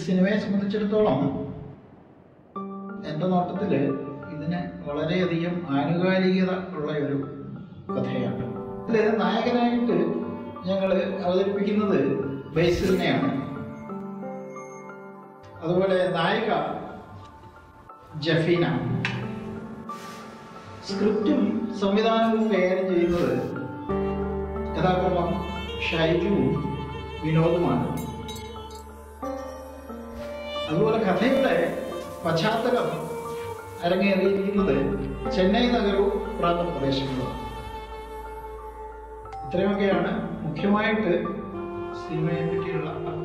സിനിമയെ സംബന്ധിച്ചിടത്തോളം എൻ്റെ നോട്ടത്തിൽ ഇതിന് വളരെയധികം ആനുകാലികത ഉള്ള ഒരു കഥയാണ് ഇതിൽ നായകനായിട്ട് ഞങ്ങൾ അവതരിപ്പിക്കുന്നത് ബൈസിലിനെയാണ് അതുപോലെ നായിക ജഫീന സ്ക്രിപ്റ്റും സംവിധാനവും കൈകാര്യം ചെയ്യുന്നത് യഥാക്രമം ഷൈജുവും വിനോദുമാണ് അതുപോലെ കഥയുടെ പശ്ചാത്തലം അരങ്ങേറിയിരിക്കുന്നത് ചെന്നൈ നഗരവും പ്രാന്തപ്രദേശങ്ങളും ഇത്രയൊക്കെയാണ് മുഖ്യമായിട്ട് സിനിമയെ പറ്റിയുള്ള